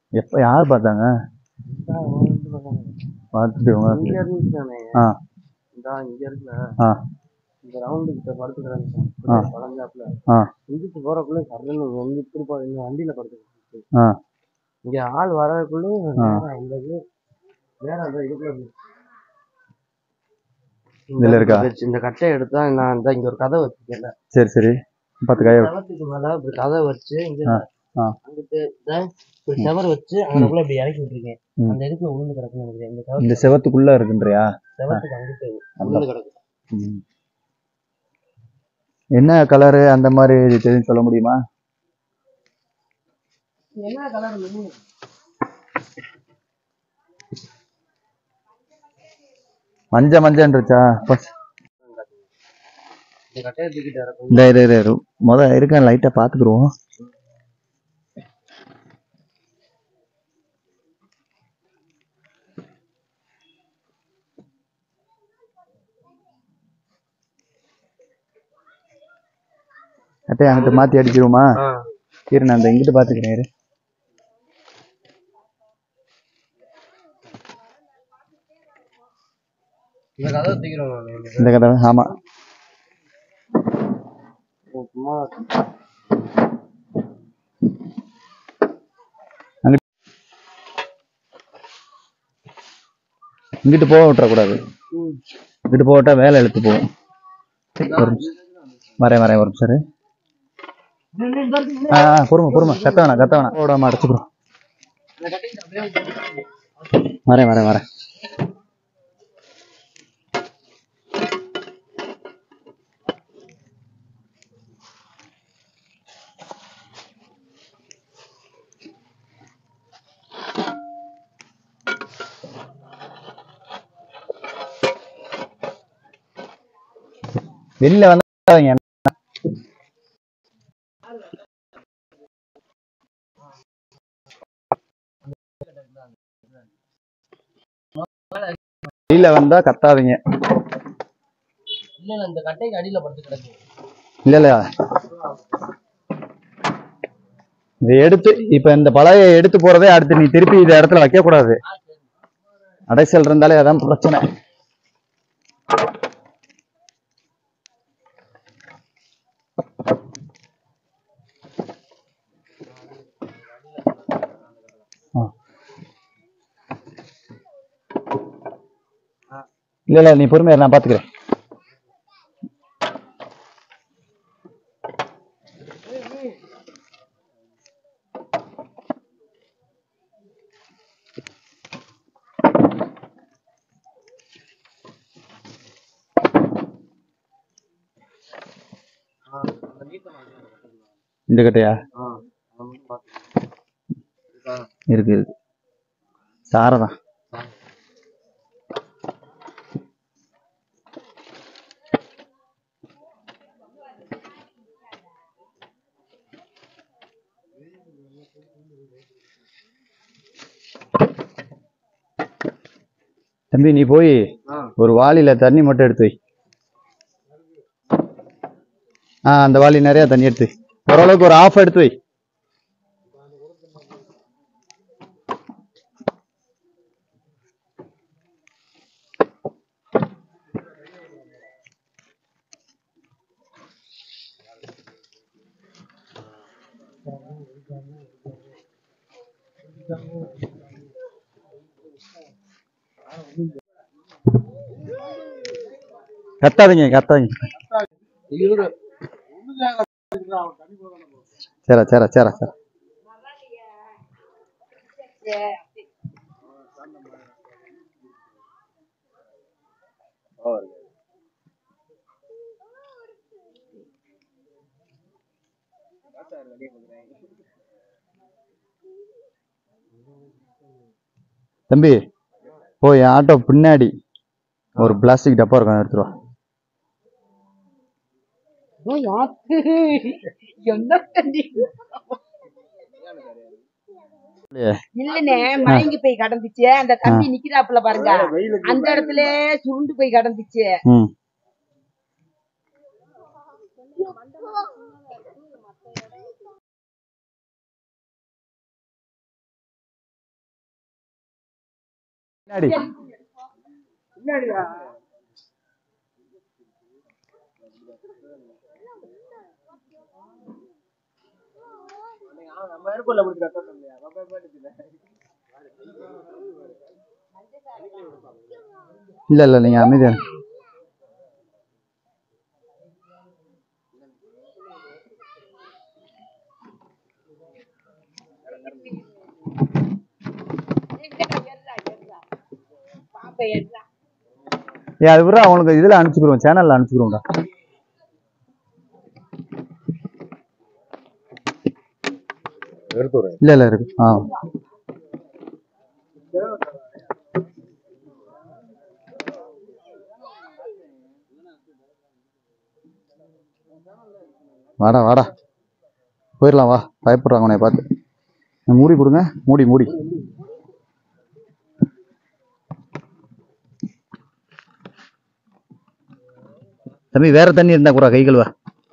எப்ப யார் பார்த்தாங்க பார்த்துட்டு இவங்க இங்க இருந்துச்சானே ஆ இந்தா இங்க இருக்குல்ல ஆ இந்த ரவுண்டு கிட்ட படுத்துக்கிறாங்க ஆ. பழஞ்சாப்புல ஆ இங்கிட்டு போறக்குள்ள சரணு வந்து இப்படி போ இந்த வண்டியில படுத்துக்கிட்டு ஆ இங்க ஆள் வரக்குள்ள நேரா இந்த இது வேற அந்த இதுக்குள்ள இருந்து இதுல இருக்கா? வச்சு இந்த கட்டையை எடுத்தா நான் இந்த இங்க ஒரு கதை வச்சிருக்கேன்ல சரி சரி பார்த்து கையை செவத்துக்கு மேல இப்படி கதை வச்சு இங்க ஆ, ஆ. அங்கிட்டு இதான் இப்படி செவர் வச்சு அங்கக்குள்ள இப்படி இறக்கி விட்டுருக்கேன் ம். அந்த இதுக்குள்ள உளுந்து கிடக்குன்னு நினைக்கிறேன் இந்த செவ- இந்த செவத்துக்குள்ள இருக்குன்றியா செவத்துக்கு அங்கிட்டு உளுந்து கிடக்கு ம். என்ன கலரு அந்த மாதிரி தெரியும் சொல்ல முடியுமா என்ன கலர் மஞ்ச மஞ்சன்றுச்சா பஸ் இந்த கட்டையை தூக்கிட்டு இறக்கும் இந்த இரு இரு, இரு முத இருக்க லைட்டா பாத்துக்குருவோம் அட்டே அங்கிட்டு மாத்தி அடிச்சிருவோமா இரு நான் அந்த இங்கிட்டு பாத்துக்கிறேன் இரு இந்த கதை தூக்கிறோம் நான் இந்த இந்த கதை ஆமா சும்மா இங்கிட்டு போக விட்டுறக்கூடாது இங்கிட்டு போக விட்டா வேலை இழுத்து போகும் ஒரு நிமிஷம் வரேன் வரேன் ஒரு நிமிஷம் இரு. ஆ ஆ, பொறுமை பொறுமை கத்த வேணாம் கத்த வேணாம் போடாம அடைச்சுக்கிறோம் இந்த கட்டையை அப்படியே வரேன் வரேன் வரேன் வெளியில வந்தாங்க வெளியில வந்தா கத்தாதீங்க இல்ல இல்ல இந்த கட்டைக்கு அடியில படுத்து கிடக்கு இல்ல இல்ல இதை எடுத்து இப்ப இந்த பழைய எடுத்து போறதே அடுத்து நீ திருப்பி இந்த இடத்துல வைக்க கூடாது அடைசல் இருந்தாலே அதான் பிரச்சனை ஆ. இல்ல இல்ல நீ பொறுமையா இரு, நான் பாத்துக்கிறேன் அந்த நீட்டம் வந்து அந்த கட்டைக்கு. இந்த கட்டையா ஆ அதை மட்டும் பார்த்து இருக்கா இருக்கு இருக்கு சாரதான் தம்பி நீ போய் ஆ ஒரு வாளியில தண்ணி மட்டும் எடுத்து வை ஆ அந்த வாளி நிறைய தண்ணி எடுத்து வை. ஓரளவுக்கு ஒரு ஆஃப் எடுத்து வை கத்தாதீங்க கத்தாதீங்க இவரு சரி சரி சரி சரி தம்பி போய் ஆட்டோ பின்னாடி ஒரு பிளாஸ்டிக் டப்பா இருக்கும் அதை எடுத்துட்டு வா என்ன தண்ணி இல்லனே மயங்கி போய் கடந்துச்சு அந்த தம்பி நிக்கிறாப்புல பாருங்க அந்த இடத்துல சுருண்டு போய் கடந்துச்சு ம் பின்னாடி நம்ம ஏற்கொள்ள முடிச்சு கட்டணும் இல்லையா நம்ம போயிட்டு இல்ல இல்ல நீங்க அமைதியா இருங்க. பாப்பா எடுறா ஏன் அது பிறகு அவங்களுக்கு இதுல அனுப்பிச்சுக்கிறோம் சேனல்ல அனுப்பிச்சுக்கிறோம்டா எடுத்து இல்ல இல்ல இருக்கு ஆ வாடா வாடா போயிடலாம் வா பயப்படுறாங்க உன்னை பார்த்து மூடி கொடுங்க மூடி மூடி தம்பி வேற தண்ணி இருந்தா கூட கை கழுவ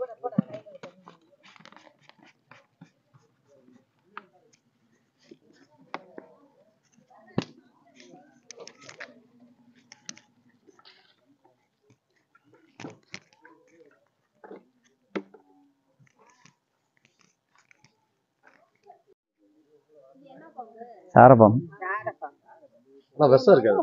சாரப்பம் ஆனா விஷம் இருக்காது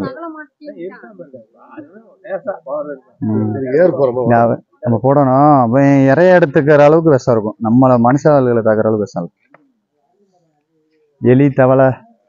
ம். ஏர் போறோமோ நான் நம்ம போடணும் அவன் இறைய எடுத்துக்கிற அளவுக்கு விஷம் இருக்கும் நம்மள மனுஷாளுகளை தாக்குற அளவுக்கு விஷம் இருக்கும் எலி தவளை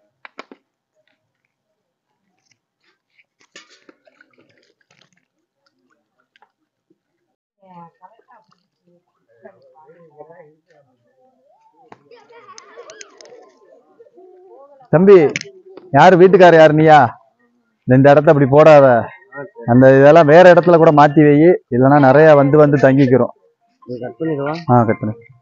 தம்பி யாரு வீட்டுக்காரர் யாரு நீயா இந்த இடத்த அப்படி போடாத அந்த இதெல்லாம் வேற இடத்துல கூட மாத்தி வை இல்லைன்னா நிறைய வந்து வந்து தங்கிக்கிறோம் கட் பண்ணிக்கலாம் ஆ கட் பண்ணு